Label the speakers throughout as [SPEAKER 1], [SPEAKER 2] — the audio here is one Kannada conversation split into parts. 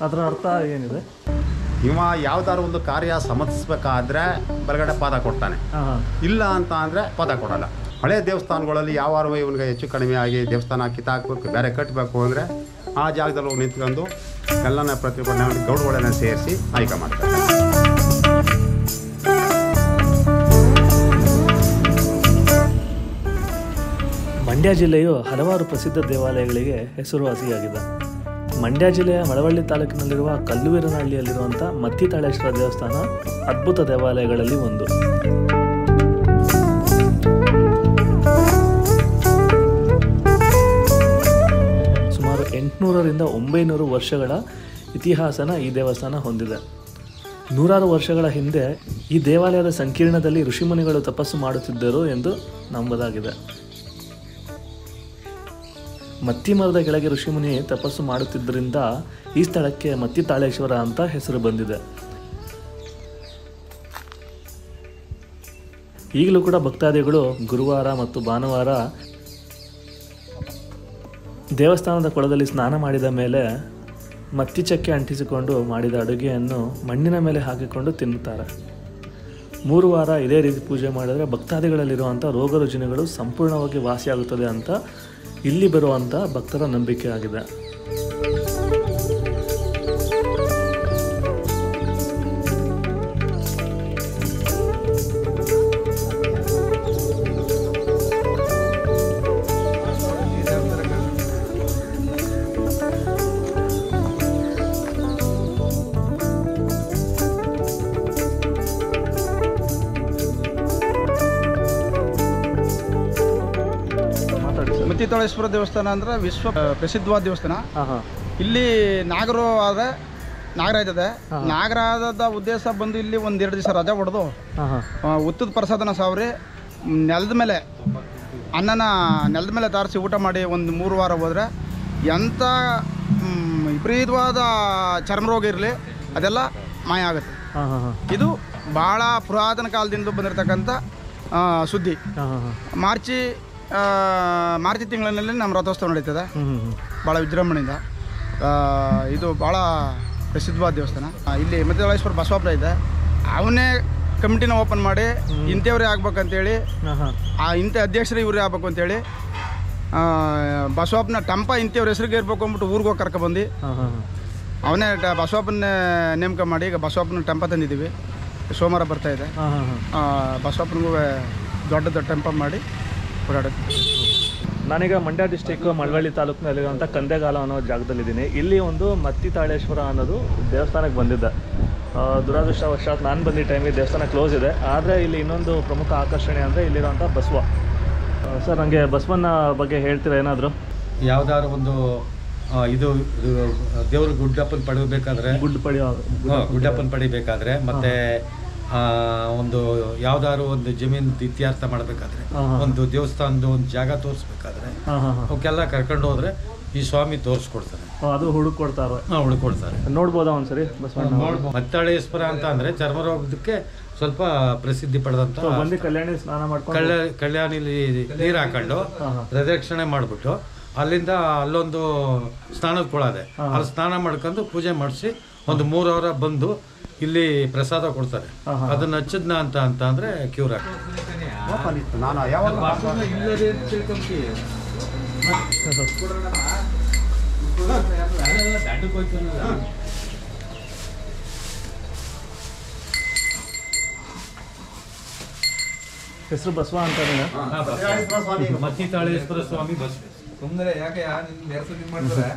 [SPEAKER 1] ಅದರ ಅರ್ಥ ಏನಿದೆ
[SPEAKER 2] ಇವ ಯಾವ್ದಾದ್ರು ಒಂದು ಕಾರ್ಯ ಸಮರ್ಥಿಸ್ಬೇಕಾದ್ರೆ ಬಲಗಡೆ ಪಾದ ಕೊಡ್ತಾನೆ
[SPEAKER 1] ಹಾಂ ಹಾಂ
[SPEAKER 2] ಇಲ್ಲ ಅಂತ ಅಂದರೆ ಪದ ಕೊಡಲ್ಲ ಹಳೆ ದೇವಸ್ಥಾನಗಳಲ್ಲಿ ಯಾವಾರು ಇವನಿಗೆ ಹೆಚ್ಚು ಕಡಿಮೆ ಆಗಿ ದೇವಸ್ಥಾನ ಕಿತ್ತಾಕ್ಬೇಕು ಬೇರೆ ಕಟ್ಟಬೇಕು ಅಂದರೆ ಆ ಜಾಗದಲ್ಲಿ ಹೋಗಿ ನಿಂತ್ಕೊಂಡು ಎಲ್ಲನ ಪ್ರತಿಭಟನೆ ಮಾಡಿ ಗೌಡಗಳನ್ನ ಸೇರಿಸಿ ಆಯ್ಕೆ ಮಾಡ್ತಾರೆ
[SPEAKER 1] ಮಂಡ್ಯ ಜಿಲ್ಲೆಯು ಹಲವಾರು ಪ್ರಸಿದ್ಧ ದೇವಾಲಯಗಳಿಗೆ ಹೆಸರುವಾಸಿಯಾಗಿದೆ ಮಂಡ್ಯ ಜಿಲ್ಲೆಯ ಮಳವಳ್ಳಿ ತಾಲೂಕಿನಲ್ಲಿರುವ ಕಲ್ಲುವೀರನಹಳ್ಳಿಯಲ್ಲಿರುವಂಥ ಮತ್ತಿತಾಳೇಶ್ವರ ದೇವಸ್ಥಾನ ಅದ್ಭುತ ದೇವಾಲಯಗಳಲ್ಲಿ ಒಂದು ಸುಮಾರು ಎಂಟುನೂರರಿಂದ ಒಂಬೈನೂರು ವರ್ಷಗಳ ಇತಿಹಾಸನ ಈ ದೇವಸ್ಥಾನ ಹೊಂದಿದೆ ನೂರಾರು ವರ್ಷಗಳ ಹಿಂದೆ ಈ ದೇವಾಲಯದ ಸಂಕೀರ್ಣದಲ್ಲಿ ಋಷಿಮುನಿಗಳು ತಪಸ್ಸು ಮಾಡುತ್ತಿದ್ದರು ಎಂದು ನಂಬಲಾಗಿದೆ ಮತ್ತಿ ಮರದ ಕೆಳಗೆ ಋಷಿಮುನಿ ತಪಸ್ಸು ಮಾಡುತ್ತಿದ್ದರಿಂದ ಈ ಸ್ಥಳಕ್ಕೆ ಮತ್ತಿ ತಾಳೇಶ್ವರ ಅಂತ ಹೆಸರು ಬಂದಿದೆ ಈಗಲೂ ಕೂಡ ಭಕ್ತಾದಿಗಳು ಗುರುವಾರ ಮತ್ತು ಭಾನುವಾರ ದೇವಸ್ಥಾನದ ಕೊಳದಲ್ಲಿ ಸ್ನಾನ ಮಾಡಿದ ಮೇಲೆ ಮತ್ತಿ ಚಕ್ಕೆ ಅಂಟಿಸಿಕೊಂಡು ಮಾಡಿದ ಅಡುಗೆಯನ್ನು ಮಣ್ಣಿನ ಮೇಲೆ ಹಾಕಿಕೊಂಡು ತಿನ್ನುತ್ತಾರೆ ಮೂರು ವಾರ ಇದೇ ರೀತಿ ಪೂಜೆ ಮಾಡಿದರೆ ಭಕ್ತಾದಿಗಳಲ್ಲಿರುವಂಥ ರೋಗ ರುಜಿನಗಳು ಸಂಪೂರ್ಣವಾಗಿ ವಾಸಿಯಾಗುತ್ತದೆ ಅಂತ ಇಲ್ಲಿ ಬರುವಂಥ ಭಕ್ತರ ನಂಬಿಕೆ ಆಗಿದೆ ಮಾತಾಡಿ ಸರ್
[SPEAKER 3] ಮತ್ತಿತಾಳೇಶ್ವರ ದೇವಸ್ಥಾನ ಅಂದ್ರೆ ವಿಶ್ವ ಪ್ರಸಿದ್ಧವಾದ ದೇವಸ್ಥಾನ
[SPEAKER 1] ಹಾಂ ಹಾಂ
[SPEAKER 3] ಇಲ್ಲಿ ನಾಗರು ಆದ ನಾಗರಾಜ ಇದೆ ನಾಗರಾಜದ ಉದ್ದೇಶ ಬಂದು ಇಲ್ಲಿ ಒಂದು ಎರಡು ದಿವಸ ರಜಾ ಹೊಡೆದು
[SPEAKER 1] ಹಾಂ ಹಾಂ
[SPEAKER 3] ಉತ್ತದ ಪ್ರಸಾದನ ಸಾವ್ರಿ ಮ್, ನೆಲದ ಮೇಲೆ ಅನ್ನನ ನೆಲದ ಮೇಲೆ ತಾರಿಸಿ ಊಟ ಮಾಡಿ ಒಂದು ಮೂರು ವಾರ ಹೋದರೆ ಎಂಥ ಮ್, ವಿಪರೀತವಾದ ಚರ್ಮ ರೋಗ ಇರಲಿ ಅದೆಲ್ಲ ಮಾಯ ಆಗುತ್ತೆ
[SPEAKER 1] ಹಾಂ ಹಾಂ ಹಾಂ
[SPEAKER 3] ಇದು ಭಾಳ ಪುರಾತನ ಕಾಲದಿಂದ ಬಂದಿರತಕ್ಕಂಥ ಆ, ಸುದ್ದಿ
[SPEAKER 1] ಹಾಂ ಹಾಂ ಹಾಂ
[SPEAKER 3] ಮಾರ್ಚಿ ಆ, ಮಾರ್ಚಿ ತಿಂಗಳಿನಲ್ಲಿ ನಮ್ಮ ರಥೋತ್ಸವ ನಡೀತದೆ
[SPEAKER 1] ಹ್ಞೂ ಹ್ಞೂ ಹ್ಞೂ
[SPEAKER 3] ಭಾಳ ವಿಜೃಂಭಣೆಯಿಂದ ಆ, ಇದು ಭಾಳ ಪ್ರಸಿದ್ಧವಾದ ದೇವಸ್ಥಾನ ಆ, ಇಲ್ಲಿ ಮಧ್ಯದಾಳೇಶ್ವರ ಬಸವಾಪುರ ಇದೆ ಅವನೇ ಕಮಿಟಿನ ಓಪನ್ ಮಾಡಿ ಇಂಥವ್ರೇ ಆಗ್ಬೇಕಂತೇಳಿ
[SPEAKER 1] ಹಾಂ ಹಾಂ
[SPEAKER 3] ಆ ಇಂಥ ಅಧ್ಯಕ್ಷರು ಇವರೇ ಆಗ್ಬೇಕು ಅಂತೇಳಿ ಆ, ಬಸವಪ್ಪನ ಟಂಪ ಇಂಥವ್ರ ಹೆಸರಿಗೆ ಇರ್ಬೇಕು ಅಂದ್ಬಿಟ್ಟು ಊರಿಗೆ ಹೋಗಿ ಕರ್ಕೊಬಂದು
[SPEAKER 1] ಹಾಂ ಹಾಂ ಹಾಂ
[SPEAKER 3] ಅವನೇ ಟ ಬಸವಪ್ಪನ ನೇಮಕ ಮಾಡಿ ಈಗ ಬಸವಪ್ಪನ ಟೆಂಪ ತಂದಿದ್ದೀವಿ ಸೋಮವಾರ ಬರ್ತಾ ಇದೆ
[SPEAKER 1] ಹಾಂ ಹಾಂ ಹಾಂ
[SPEAKER 3] ಆ, ಬಸವಪ್ಪನಿಗೂ ದೊಡ್ಡ ದೊಡ್ಡ ಟೆಂಪ ಮಾಡಿ ಓಡಾಡುತ್ತೆ
[SPEAKER 1] ನಾನೀಗ ಮಂಡ್ಯ ಡಿಸ್ಟಿಕ್ ಮಳವಳ್ಳಿ ತಾಲೂಕಿನಲ್ಲಿರುವಂಥ ಕಂದೆಗಾಲ ಅನ್ನೋ ಜಾಗದಲ್ಲಿದ್ದೀನಿ ಇಲ್ಲಿ ಒಂದು ಮತ್ತಿ ತಾಳೇಶ್ವರ ಅನ್ನೋದು ದೇವಸ್ಥಾನಕ್ಕೆ ಬಂದಿದ್ದೆ ಆ, ದುರಾದೃಷ್ಟವಶಾತ್ ನಾನು ಬಂದಿದ್ದ ಟೈಮಿಗೆ ದೇವಸ್ಥಾನ ಕ್ಲೋಸ್ ಇದೆ ಆದರೆ ಇಲ್ಲಿ ಇನ್ನೊಂದು ಪ್ರಮುಖ ಆಕರ್ಷಣೆ ಅಂದರೆ ಇಲ್ಲಿರುವಂಥ ಬಸವ ಆ, ಸರ್ ನನಗೆ ಬಸವನ ಬಗ್ಗೆ ಹೇಳ್ತೀರಾ ಏನಾದರೂ
[SPEAKER 4] ಯಾವ್ದಾದ್ರು ಒಂದು ಆ, ಇದು ಇದು ದೇವ್ರ ಗುಡ್ಡಪ್ಪನ ಪಡಿಬೇಕಾದ್ರೆ
[SPEAKER 1] ಗುಡ್ ಪಡಿ
[SPEAKER 4] ಹಾ, ಗುಡ್ಡಪ್ಪನ ಪಡಿಬೇಕಾದ್ರೆ ಮತ್ತೆ ಆ, ಒಂದು ಯಾವ್ದಾದ್ರು ಒಂದು ಜಮೀನ್ ಇತ್ಯರ್ಥ ಮಾಡಬೇಕಾದ್ರೆ
[SPEAKER 1] ಹಾ, ಹಾ.
[SPEAKER 4] ಒಂದು ದೇವಸ್ಥಾನದ ಒಂದು ಜಾಗ ತೋರಿಸ್ಬೇಕಾದ್ರೆ
[SPEAKER 1] ಹಾಂ ಹಾಂ ಹಾಂ
[SPEAKER 4] ಅವಕ್ಕೆಲ್ಲ ಕರ್ಕೊಂಡು ಹೋದ್ರೆ ಈ ಸ್ವಾಮಿ ತೋರಿಸ್ಕೊಡ್ತಾರೆ
[SPEAKER 1] ಅದು ಹುಡುಕ್ ಕೊಡ್ತಾರೋ
[SPEAKER 4] ಹಾ, ಉಳ್ಕೊಡ್ತಾರೆ
[SPEAKER 1] ನೋಡ್ಬೋದಾ ಒಂದ್ಸರಿ ಬಸವಣ್ಣ
[SPEAKER 4] ಮತ್ತಾಳೇಶ್ವರ ಅಂತ ಅಂದ್ರೆ ಚರ್ಮರೋಗಕ್ಕೆ ಸ್ವಲ್ಪ ಪ್ರಸಿದ್ಧಿ ಪಡೆದಂತ
[SPEAKER 1] ಸೊ ಬಂದು ಕಲ್ಯಾಣಿ ಸ್ನಾನ ಮಾಡ್ಕೊಂಡು
[SPEAKER 4] ಕಳ್ಳ ಕಲ್ಯಾಣಿಲಿ ನೀರು ಹಾಕೊಂಡು
[SPEAKER 1] ಹಾ, ಹಾ.
[SPEAKER 4] ಪ್ರದಕ್ಷಿಣೆ ಮಾಡಿಬಿಟ್ಟು ಅಲ್ಲಿಂದ ಅಲ್ಲೊಂದು ಸ್ನಾನದ ಕೊಳ ಇದೆ ಅಲ್ಲಿ ಸ್ನಾನ ಮಾಡ್ಕೊಂಡು ಪೂಜೆ ಮಾಡಿಸಿ ಒಂದು ಮೂರು ಅವರ ಬಂದು ಇಲ್ಲಿ ಪ್ರಸಾದ ಕೊಡ್ತಾರೆ
[SPEAKER 1] ಹಾ, ಹಾ.
[SPEAKER 4] ಅದನ್ನ ಹಚ್ಚಿದ್ನ ಅಂತ ಅಂತ ಅಂದ್ರೆ ಕ್ಯೂರ್ ಆಗ್ತದೆ
[SPEAKER 2] ನಾನು ಯಾವಾಗ
[SPEAKER 1] ಹೆಸರು ಬಸವ ಅಂತಾನೆ
[SPEAKER 4] ಮತ್ತಿತಾಳೇಶ್ವರ ಸ್ವಾಮಿ ಬಸ್
[SPEAKER 5] ಸುಮ್ಮನೆ ಯಾಕೆ ನಿನ್ ನೆರಸು ನಿನ್ ಮಾಡ್ತಾರೆ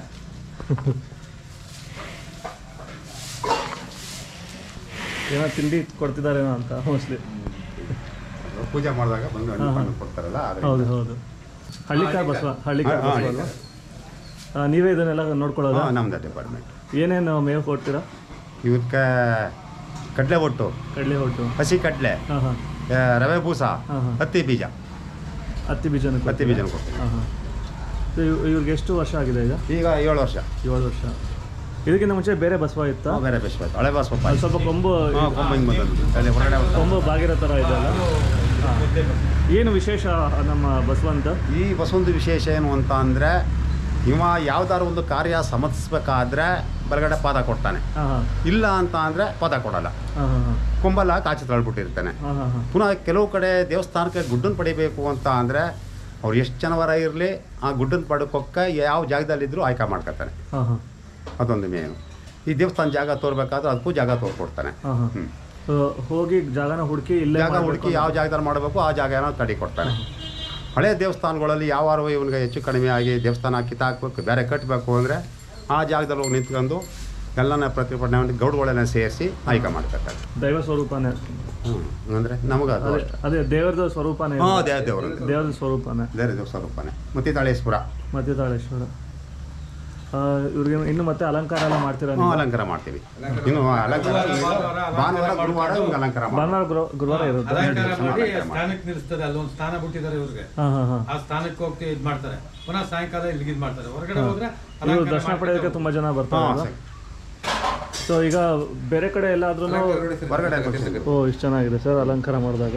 [SPEAKER 1] ಏನೋ ತಿಂಡಿ ಕೊಡ್ತಿದಾರೇನೋ ಅಂತ ಮೋಸ್ಟ್ಲಿ
[SPEAKER 2] ಪೂಜೆ ಮಾಡಿದಾಗ ಬಂದು ಹಣ್ಣು ಹಣ್ಣು ಕೊಡ್ತಾರಲ್ಲ ಅದ್ರ
[SPEAKER 1] ಹೌದು ಹೌದು ಹಳ್ಳಿಕಾರ್ ಬಸವ ಹಳ್ಳಿಕಾರ್
[SPEAKER 2] ಹಾ,
[SPEAKER 1] ಬಸವ ಅಲ್ವಾ ಆ, ನೀವೇ ಇದನ್ನೆಲ್ಲ ನೋಡ್ಕೊಳ್ಳೋದಾ
[SPEAKER 2] ಹಾಂ ನಮ್ದು ಡಿಪಾರ್ಟ್ಮೆಂಟ್
[SPEAKER 1] ಏನೇನು ಮೇವು ಕೊಡ್ತೀರಾ
[SPEAKER 2] ಇವಕ್ಕೆ ಕಡಲೆ ಒಟ್ಟು
[SPEAKER 1] ಕಡಲೆ ಹೊಟ್ಟು
[SPEAKER 2] ಹಸಿ ಕಡಲೆ
[SPEAKER 1] ಹಾಂ ಹಾಂ
[SPEAKER 2] ರವೆ ಬೂಸ
[SPEAKER 1] ಹಾಂ, ಹಾಂ.
[SPEAKER 2] ಹತ್ತಿ ಬೀಜ
[SPEAKER 1] ಹತ್ತಿ ಬೀಜನ
[SPEAKER 2] ಹತ್ತಿ ಬೀಜನ ಕೊಡ್ತೀವಿ
[SPEAKER 1] ಹಾಂ ಹಾಂ ಸೊ ಇವ್- ಇವ್ರಿಗೆ ಎಷ್ಟು ವರ್ಷ ಆಗಿದೆ ಈಗ
[SPEAKER 2] ಈಗ ಏಳು ವರ್ಷ
[SPEAKER 1] ಏಳು ವರ್ಷ ಇದಕ್ಕಿಂತ ಮುಂಚೆ ಬೇರೆ ಬಸವ ಇತ್ತಾ
[SPEAKER 2] ನಾವು ಬೇರೆ ಬೆಸ್ಟ್ ಹಳೆ ಬಾಸ್ ಪಪ್ಪ
[SPEAKER 1] ಅಲ್ಲಿ ಸ್ವಲ್ಪ ಕೊಂಬು
[SPEAKER 2] ಹಾಂ ಕೊಂಬ ಹಿಂಗೆ ಬಂದದ್ದು ಅಲ್ಲಿ ಹೊರಗಡೆ ಒಂದು-
[SPEAKER 1] ಕೊಂಬು ಬಾಗಿರೋ ಥರ ಇದೆ ಅಲ್ಲ ಹಾಂ. ಏನು ವಿಶೇಷ ನಮ್ಮ ಬಸವಂತ
[SPEAKER 2] ಈ ಬಸವೊಂದು ವಿಶೇಷ ಏನು ಅಂತ ಅಂದರೆ ಇವ ಯಾವ್ದಾದ್ರು ಒಂದು ಕಾರ್ಯ ಸಮರ್ಪಿಸ್ಬೇಕಾದ್ರೆ ಬಲಗಡೆ ಪಾದ ಕೊಡ್ತಾನೆ
[SPEAKER 1] ಹಾಂ ಹಾಂ
[SPEAKER 2] ಇಲ್ಲ ಅಂತ ಅಂದರೆ ಪಾದ ಕೊಡಲ್ಲ
[SPEAKER 1] ಹಾಂ ಹಾಂ ಹಾಂ
[SPEAKER 2] ಕೊಂಬಲ್ಲ ಕಾಚಿ ತಳ್ಬಿಟ್ಟಿರ್ತಾನೆ
[SPEAKER 1] ಹಾಂ ಹಾಂ ಹಾಂ
[SPEAKER 2] ಪುನಃ ಕೆಲವು ಕಡೆ ದೇವಸ್ಥಾನಕ್ಕೆ ಗುಡ್ಡನ್ನು ಪಡಿಬೇಕು ಅಂತ ಅಂದರೆ ಅವ್ರು ಎಷ್ಟು ಜನವರ ಇರಲಿ ಆ ಗುಡ್ಡನ್ನು ಪಡ್ಕೊಕ್ಕೆ ಯಾವ ಜಾಗದಲ್ಲಿದ್ದರೂ ಆಯ್ಕೆ ಮಾಡ್ಕೊತಾನೆ
[SPEAKER 1] ಹಾಂ ಹಾಂ
[SPEAKER 2] ಅದೊಂದು ಮೇನು ಈ ದೇವಸ್ಥಾನ ಜಾಗ ತೋರ್ಬೇಕಾದ್ರೆ ಅದಕ್ಕೂ ಜಾಗ ತೋರ್ಕೊಡ್ತಾನೆ
[SPEAKER 1] ಹಾಂ ಹಾಂ
[SPEAKER 2] ಹ್ಮ್.
[SPEAKER 1] ಸೊ ಹೋಗಿ ಜಾಗನ ಹುಡುಕಿ ಇಲ್ಲೇ
[SPEAKER 2] ಜಾಗ
[SPEAKER 1] ಮಾಡ್ಬೇಕು
[SPEAKER 2] ಹುಡುಕಿ ಯಾವ ಜಾಗದಲ್ಲಿ ಮಾಡಬೇಕು ಆ ಜಾಗ ಏನೋ ತಡಿ ಕೊಡ್ತಾನೆ ಹಳೆ ದೇವಸ್ಥಾನಗಳಲ್ಲಿ ಯಾವಾರು ಇವನಿಗೆ ಹೆಚ್ಚು ಕಡಿಮೆ ಆಗಿ ದೇವಸ್ಥಾನ ಕಿತ್ತಾಕ್ಬೇಕು ಬೇರೆ ಕಟ್ಟಬೇಕು ಅಂದರೆ ಆ ಜಾಗದಲ್ಲಿ ಹೋಗಿ ನಿಂತ್ಕೊಂಡು ಎಲ್ಲನ ಪ್ರತಿಭಟನೆ ಮಾಡಿ ಗೌಡ್ಗಳೆಲ್ಲ ಸೇರಿಸಿ ಆಯ್ಕೆ ಮಾಡ್ಕೊತಾರೆ
[SPEAKER 1] ದೈವ ಸ್ವರೂಪನೇ
[SPEAKER 2] ಹ್ಞೂ ಅಂದರೆ ನಮಗೆ ಅದು
[SPEAKER 1] ಅದೇ ಅದೇ ದೇವರದ ಸ್ವರೂಪನೇ ಇದು.
[SPEAKER 2] ಹಾಂ ದೇವ ದೇವರು
[SPEAKER 1] ದೇವರದ ಸ್ವರೂಪನೇ
[SPEAKER 2] ದೇವ್ರ ದೇವಸ್ಥಾನ ರೂಪನೇ ಮತ್ತಿತಾಳೇಶ್ವರ
[SPEAKER 1] ಮಧ್ಯತಾಳೇಶ್ವರ ಆ, ಇವ್ರಿಗೆ ಇನ್ನು ಮತ್ತೆ ಅಲಂಕಾರ ಎಲ್ಲ ಮಾಡ್ತೀರಾ
[SPEAKER 2] ಹ್ಞೂ
[SPEAKER 1] ನೀವು
[SPEAKER 2] ಅಲಂಕಾರ ಮಾಡ್ತೀವಿ ಇನ್ನು ಅಲಂಕಾರ ಭಾನುವಾರ ಗುರುವಾರ ಇವ್ನಿಗೆ ಅಲಂಕಾರ ಮಾಡ್ತೀವಿ
[SPEAKER 1] ಭಾನುವಾರ ಗುರು- ಗುರುವಾರ ಇರುತ್ತೆ
[SPEAKER 4] ಅಲಂಕಾರ ಮಾಡಿ
[SPEAKER 2] ಅಲಂಕಾರ ಮಾಡಿ.
[SPEAKER 4] ಸ್ಥಾನಕ್ಕೆ ನಿಲ್ಲಿಸ್ತಾರೆ ಅಲ್ಲೊಂದು ಸ್ಥಾನ ಬಿಟ್ಟಿದ್ದಾರೆ ಇವ್ರಿಗೆ
[SPEAKER 1] ಹಾಂ ಹಾಂ ಹಾಂ
[SPEAKER 4] ಆ ಸ್ಥಾನಕ್ಕೆ ಹೋಗ್ತಿ ಇದು ಮಾಡ್ತಾರೆ ಪುನಃ ಸಾಯಂಕಾಲ ಇಲ್ಲಿಗೆ ಇದು ಮಾಡ್ತಾರೆ ಹೊರಗಡೆ ಹೋದ್ರೆ
[SPEAKER 1] ಇವರು
[SPEAKER 4] ಅಲಂಕಾರ
[SPEAKER 1] ದರ್ಶನ
[SPEAKER 4] ಮಾಡ್ಕೊಂಡು
[SPEAKER 1] ಪಡೆಯೋದಕ್ಕೆ ತುಂಬ ಜನ ಬರ್ತಾರೆ
[SPEAKER 2] ಹಾಂ
[SPEAKER 1] ಅಲ್ವಾ?
[SPEAKER 2] ಸರಿ
[SPEAKER 1] ಸೊ ಈಗ ಬೇರೆ ಕಡೆ ಎಲ್ಲಾದ್ರೂ
[SPEAKER 2] ಹೊರಗಡೆ ಕೂರ್ಸಿದ್ದೀವಿ.
[SPEAKER 1] ಓ ಇಷ್ಟು ಚೆನ್ನಾಗಿದೆ ಸರ್ ಅಲಂಕಾರ ಮಾಡಿದಾಗ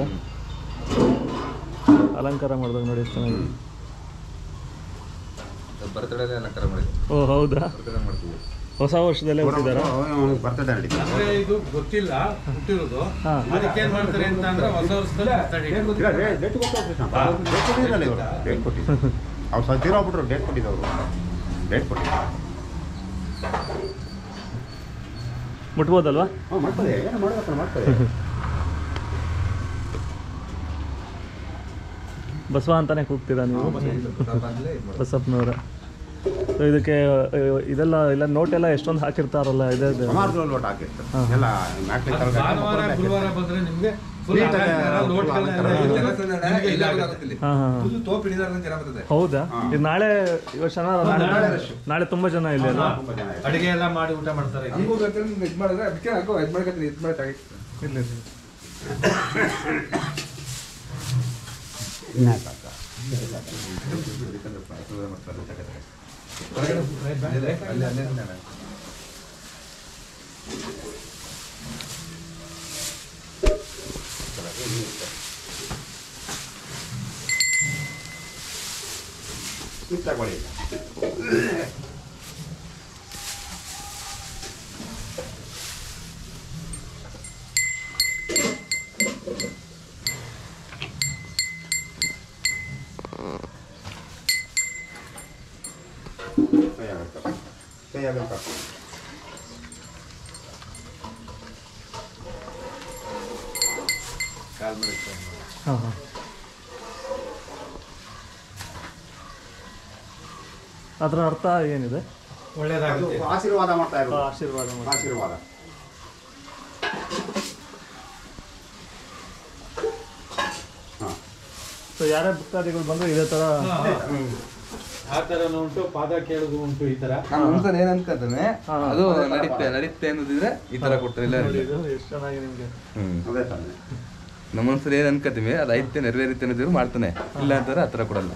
[SPEAKER 1] ಅಲಂಕಾರ ಮಾಡಿದಾಗ ನೋಡಿ ಎಷ್ಟು ಚೆನ್ನಾಗಿದೆ
[SPEAKER 5] ಬರ್ತಡೇ ಅಲಂಕಾರ ಮಾಡಿದ್ವಿ
[SPEAKER 1] ಓ ಹೌದಾ
[SPEAKER 5] ಬರ್ತಡೇ ಮಾಡ್ತೀವಿ
[SPEAKER 1] ಹೊಸ ವರ್ಷದಲ್ಲೇ ಹುಟ್ಟಿದಾರ
[SPEAKER 2] ಬರ್ತಡೇ ನಡೀತದೆ
[SPEAKER 4] ಅಂದ್ರೆ ಇದು ಗೊತ್ತಿಲ್ಲ ಹುಟ್ಟಿರೋದು
[SPEAKER 1] ಹಾ.
[SPEAKER 4] ಅದಕ್ಕೆ ಏನ್ ಮಾಡ್ತಾರೆ ಅಂತ ಅಂದ್ರೆ ಹೊಸ ವರ್ಷದಲ್ಲಿ birthday ಇಟ್ಟು.
[SPEAKER 2] ಇಲ್ಲ, ಡೇ- ಡೇಟ್ ಗೊತ್ತು ಕೃಷ್ಣ. ಡೇಟ್ ಕೊಟ್ಟಿದ್ರಲ್ಲ ಇವರು ಡೇಟ್ ಕೊಟ್ಟಿದ್ದು ಅವ್ರು ಸ್ವಲ್ಪ ತೀರೋಗ್ಬಿಟ್ರು ಡೇಟ್ ಕೊಟ್ಟಿದ್ದವರು ಡೇಟ್ ಕೊಟ್ಟಿದ್ದು
[SPEAKER 1] ಮುಟ್ಬೋದಲ್ವಾ
[SPEAKER 2] ಹಾಂ ಮಾಡ್ತಾರೆ ಏನು ಮಾಡ್ಬೇಕು ಮಾಡ್ತಾರೆ
[SPEAKER 1] ಬಸವ ಅಂತಾನೆ ಕೂಗ್ತೀರಾ ನೀವು
[SPEAKER 5] ಬಂದ್ಲೇ ಇದು ಮಾಡ್ತೀವಿ.
[SPEAKER 1] ಬಸಪ್ಪನವರ ಸೊ ಇದಕ್ಕೆ ಆ, ಇದೆಲ್ಲ ಇಲ್ಲ ನೋಟ್ ಎಲ್ಲ ಎಷ್ಟೊಂದು ಹಾಕಿರ್ತಾರಲ್ಲ ಇದೆ ಇದೆ
[SPEAKER 2] ಸುಮಾರು ಲೋಟ್ ಹಾಕಿರ್ತಾರೆ ಎಲ್ಲ ಮ್ಯಾಟ್ರಿಕ್
[SPEAKER 4] ಭಾನುವಾರ ಗುರುವಾರ ಬಂದ್ರೆ ನಿಮ್ಗೆ full
[SPEAKER 2] ನೀಟಾಗಿ
[SPEAKER 4] ಅಲಂಕಾರ,
[SPEAKER 2] full
[SPEAKER 4] ಲೋಟ್ಗಳೆಲ್ಲ
[SPEAKER 2] ಅಲಂಕಾರ.
[SPEAKER 4] ಇದೆ.
[SPEAKER 5] ಜನ ಸಂದಣಿ
[SPEAKER 4] ನಿಮ್ಗೆ
[SPEAKER 5] ಎಲ್ಲ
[SPEAKER 4] ಇದಾಗುತ್ತೆ.
[SPEAKER 5] ಗೊತ್ತಾಗ್ತಿಲ್ಲ.
[SPEAKER 1] ಹಾಂ ಹಾಂ ಹಾಂ
[SPEAKER 5] ಫುಲ್ ತೋಪ್ ಹಿಡಿದಾರ ಜನ ಬರ್ತದೆ
[SPEAKER 1] ಹೌದಾ ಇದು ನಾಳೆ ಇವತ್ತು ಶನಿವಾರ ನಾಳೆ
[SPEAKER 2] ನಾಳೆ rush.
[SPEAKER 1] ನಾಳೆ ತುಂಬ ಜನ ಇಲ್ಲಿ ಅಲ್ವಾ
[SPEAKER 2] ತುಂಬ ಜನ ಇದ್ದಾರೆ.
[SPEAKER 4] ಅಡಿಗೆ ಎಲ್ಲ ಮಾಡಿ ಊಟ ಮಾಡ್ತಾರೆ ಇಲ್ಲಿ.
[SPEAKER 5] ಹಂಗೂ ಬರ್ತಾರೆ ಇದು ಮಾಡಿದ್ರೆ ಅದಕ್ಕೆ ಹಾಕೋ ಇದು ಮಾಡ್ಕೊತೀನಿ ಇದು ಮಾಡಿ ತಾಗಿ
[SPEAKER 1] ಇಲ್ಲ ಇಲ್ಲ
[SPEAKER 2] ಇನ್ಯಾಕೆ ಅಕ್ಕ?
[SPEAKER 5] ಅಲ್ಲೇ ಅಲ್ಲೇ ಅಲ್ಲೇ ನಾನು.
[SPEAKER 2] ಇದು ತಗೊಳ್ಳಿ ಕೈಯಾಗತ್ತೆ. ಕೈಯಾಗತ್ತೆ.
[SPEAKER 5] ಕಾಲ್ ಮಾಡಿ ಇಟ್ಕೊಂಡು.
[SPEAKER 1] ಹಾಂ ಹಾಂ ಅದರ ಅರ್ಥ ಏನಿದೆ
[SPEAKER 2] ಅದು
[SPEAKER 4] ಒಳ್ಳೇದಾಗುತ್ತೆ
[SPEAKER 2] ಆಶೀರ್ವಾದ ಮಾಡ್ತಾ ಇರೋದು
[SPEAKER 1] ಆಶೀರ್ವಾದ ಮಾಡಿ
[SPEAKER 2] ಆಶೀರ್ವಾದ ಹಾಂ
[SPEAKER 1] ಸೊ ಯಾರೇ ಭಕ್ತಾದಿಗಳು ಬಂದರೂ ಇದೇ ಥರ
[SPEAKER 4] ಆ ಥರನೂ ಉಂಟು ಪಾದ ಕೇಳೋದು ಉಂಟು ಈ ತರ
[SPEAKER 5] ನಾನು ಮನ್ಸಲ್ಲಿ ಏನ್ ಅನ್ಕೋತಾನೆ
[SPEAKER 1] ಹಾ.
[SPEAKER 5] ಅದು ನಡೀತೆ ನಡೀತೆ ಅನ್ನೋದಿದ್ರೆ ಈ ತರ ಕೊಡ್ತಾರೆ ಇಲ್ಲ
[SPEAKER 1] ನೋಡಿ ಇದು ಎಷ್ಟು ಚೆನ್ನಾಗಿ ನಿಮಗೆ
[SPEAKER 5] ಹ್ಮ್
[SPEAKER 2] ಅದೇ ತಾನೆ
[SPEAKER 5] ನಮ್ಮ ಮನ್ಸಲ್ಲಿ ಏನ್ ಅನ್ಕೋತೀವಿ ಅದು ಐತೆ ನೆರವೇರುತ್ತೆ ಅನ್ನೋದಿದ್ರು ಮಾಡ್ತಾನೆ ಇಲ್ಲ ಅಂತಾರೆ ಆ ಥರ ಕೊಡಲ್ಲ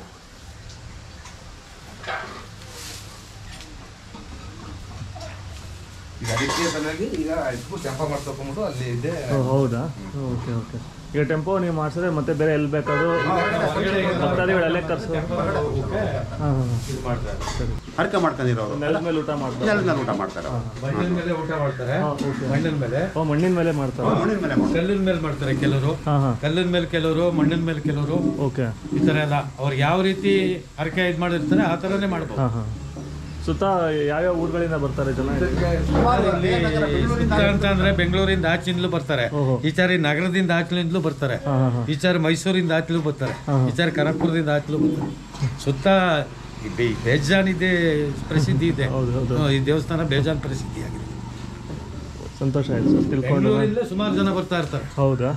[SPEAKER 5] ಈಗ ಅದಕ್ಕೆ ಸಲುವಾಗಿ ಈಗ ಇದಕ್ಕೂ ಟೆಂಪ ಮಾಡ್ಸ್ಕೊಂಬಿಟ್ಟು ಅಲ್ಲಿ ಇದೆ
[SPEAKER 1] ಓ, ಹೌದಾ ಓಕೆ ಓಕೆ ಈಗ ಟೆಂಪೋ ನೀವು ಮಾಡಿಸಿದ್ರೆ ಮತ್ತೆ ಬೇರೆ ಎಲ್ಲಿ ಬೇಕಾದ್ರೂ ಭಕ್ತಾದಿಗಳಲ್ಲೇ ಕರ್ಸೋ ಹಾಂ ಹಾಂ
[SPEAKER 4] ಇದು ಮಾಡ್ತಾರೆ
[SPEAKER 2] ಹರಕೆ ಮಾಡ್ಕೊಂಡಿರೋರು
[SPEAKER 1] ನೆಲದ ಮೇಲೆ ಊಟ ಮಾಡ್ತಾರೆ
[SPEAKER 2] ನೆಲದ ಮೇಲೆ ಊಟ ಮಾಡ್ತಾರೆ
[SPEAKER 4] ಮಣ್ಣಿನ ಮೇಲೆ ಊಟ ಮಾಡ್ತಾರೆ
[SPEAKER 1] ಹಾ, okay.
[SPEAKER 4] ಮಣ್ಣಿನ ಮೇಲೆ
[SPEAKER 1] ಓ ಮಣ್ಣಿನ ಮೇಲೆ ಮಾಡ್ತಾರೆ
[SPEAKER 2] ಮಣ್ಣಿನ ಮೇಲೆ ಮಾಡ್ತಾರೆ
[SPEAKER 4] ಕಲ್ಲಿನ ಮೇಲೆ ಮಾಡ್ತಾರೆ ಕೆಲವರು
[SPEAKER 1] ಹಾಂ ಹಾಂ
[SPEAKER 4] ಕಲ್ಲಿನ ಮೇಲೆ ಕೆಲವರು ಮಣ್ಣಿನ ಮೇಲೆ ಕೆಲವರು
[SPEAKER 1] ಓಕೆ
[SPEAKER 4] ಈ ತರ ಎಲ್ಲ ಅವ್ರು ಯಾವ ರೀತಿ ಹರಕೆ ಇದು ಮಾಡಿರ್ತಾರೆ ಆ ಥರನೇ ಮಾಡ್ಬೋದು
[SPEAKER 1] ಹಾಂ ಹಾಂ ಸುತ್ತ ಯಾವ್ಯಾವ ಊರುಗಳಿಂದ ಬರ್ತಾರೆ ಜನ
[SPEAKER 4] ಸುತ್ತ ಅಂತ ಅಂದ್ರೆ ಬೆಂಗಳೂರಿಂದ ಆಚಿಂದಲೂ ಬರ್ತಾರೆ
[SPEAKER 1] ಓಹೋ.
[SPEAKER 4] ಈಚಾರಿ ನಗರದಿಂದ ಆಚಲಿಂದಲೂ ಬರ್ತಾರೆ
[SPEAKER 1] ಹಾಂ ಹಾಂ ಹಾಂ
[SPEAKER 4] ಈಚಾರಿ ಮೈಸೂರಿಂದ ಆಚಲು ಬರ್ತಾರೆ
[SPEAKER 1] ಹಾ, ಹಾ.
[SPEAKER 4] ಈಚಾರಿ ಕನಕಪುರದಿಂದ ಆಚಲು ಬರ್ತಾರೆ ಸುತ್ತ ಈ ಬೆ- ಬೇಜಾನ್ ಇದೆ ಪ್ರಸಿದ್ಧಿ ಇದೆ
[SPEAKER 1] ಹೌದು, ಹೌದು.
[SPEAKER 4] ಹ್ಮ್, ಈ ದೇವಸ್ಥಾನ ಬೇಜಾನ್ ಪ್ರಸಿದ್ಧಿ ಆಗಿದೆ
[SPEAKER 1] ಸಂತೋಷ ಆಯ್ತು ಸರ್ ತಿಳ್ಕೊಂಡು
[SPEAKER 4] ಬೆಂಗಳೂರಿಂದ ಸುಮಾರು ಜನ ಬರ್ತಾ ಇರ್ತಾರೆ
[SPEAKER 1] ಹೌದಾ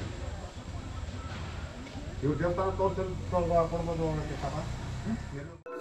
[SPEAKER 2] ಇವ್ರು ದೇವಸ್ಥಾನ ತೋರಿಸಿ ಕೊಡ್ಬೋದು